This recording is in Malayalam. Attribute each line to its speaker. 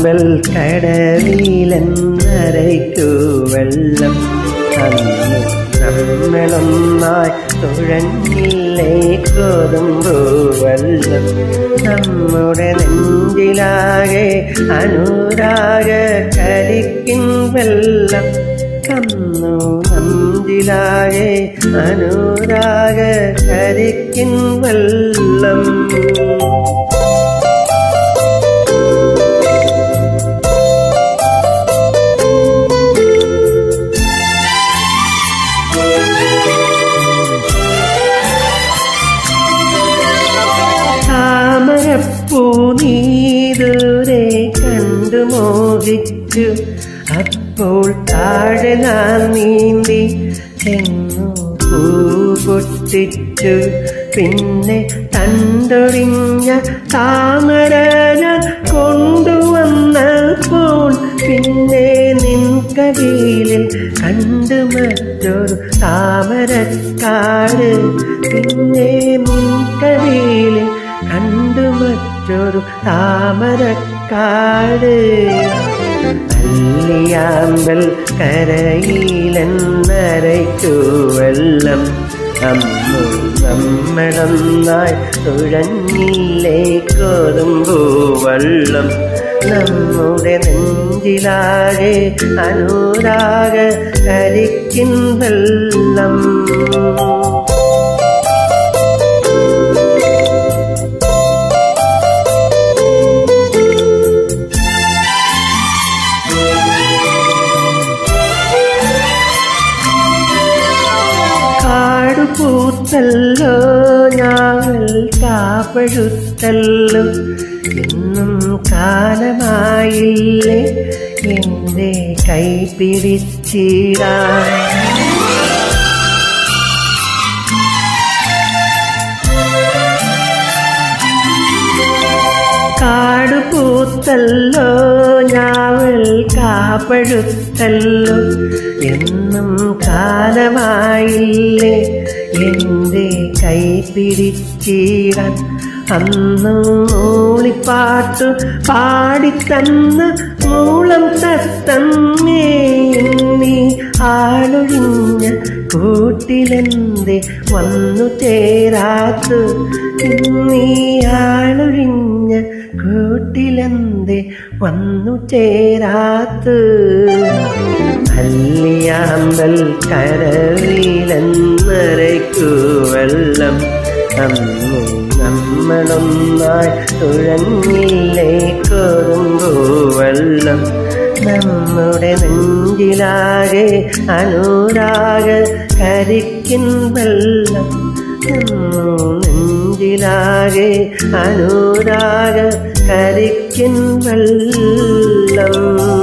Speaker 1: അല്ലിയാമ്പൽ കടവിലെന്നരയ്ക്കു വെള്ളം അന്ന് നമ്മളൊന്നായി തുഴഞ്ഞില്ലേ കോതുമ്പോ വെള്ളം നമ്മുടെ നെഞ്ചിലാകെ അനുരാഗ കരിക്കിൻ വെള്ളം തന്നു നഞ്ചിലാകെ അനുരാഗ കരിക്കിൻ വെള്ളം താമരപ്പൂ നീതുരെ കണ്ടു മോഹിച്ചു അപ്പോൾ താഴെ നാം നീന്തി ചെന്നു പൂ പൊട്ടിച്ചു പിന്നെ തണ്ടൊടിഞ്ഞ താമര ഞാൻ കൊണ്ടുവന്നപ്പോൾ പിന്നെ നിൻ കവിളിൽ കണ്ടു മറ്റൊരു താമരക്കാട് പിന്നെ നിൻ കവിളിൽ കണ്ടു മറ്റൊരു താമരക്കാട് അല്ലിയാമ്പൽ കരയിലെന്നരയ്ക്കു വെള്ളം അമ്മു നമ്മളൊന്നായി തുഴഞ്ഞില്ലേ കോതുമ്പൂ വെള്ളം നമ്മുടെ നെഞ്ചിലാകെ അനുരാഗ കരിക്കിൻ വെള്ളം കാടുപൂത്തല്ലോ ഞാവൽ കാപ്പഴുത്തല്ലോ എന്നും കാലമായില്ലേ എൻ്റെ കൈ പിടിച്ചിടാൻ കാടുപൂത്തല്ലോ ഞാവൽ കാപ്പഴുത്തല്ലോ എന്നും കാലമായില്ലേ എൻ്റെ കൈ പിടിച്ചിടാൻ അന്ന് മൂളിപ്പാട്ടു പാടിത്തന്ന മൂളം തത്തമ്മേ നീ ആളൊഴിഞ്ഞ കൂട്ടിലെന്തേ വന്നു ചേരാത്തു നീ ആളൊഴിഞ്ഞ കൂട്ടിലെന്തേ വന്നു ചേരാത്ത് അല്ലിയാമ്പൽ കരവിലെന്നരയ്ക്കു വെള്ളം അന്നു നമ്മളൊന്നായി തുഴഞ്ഞില്ലേ കോരുമ്പോ വെള്ളം നമ്മുടെ നെഞ്ചിലാകെ അനുരാഗ കരിക്കിൻ വെള്ളം നമ്മു നെഞ്ചിലാകെ അനുരാഗ കരിക്കിൻ വെള്ളം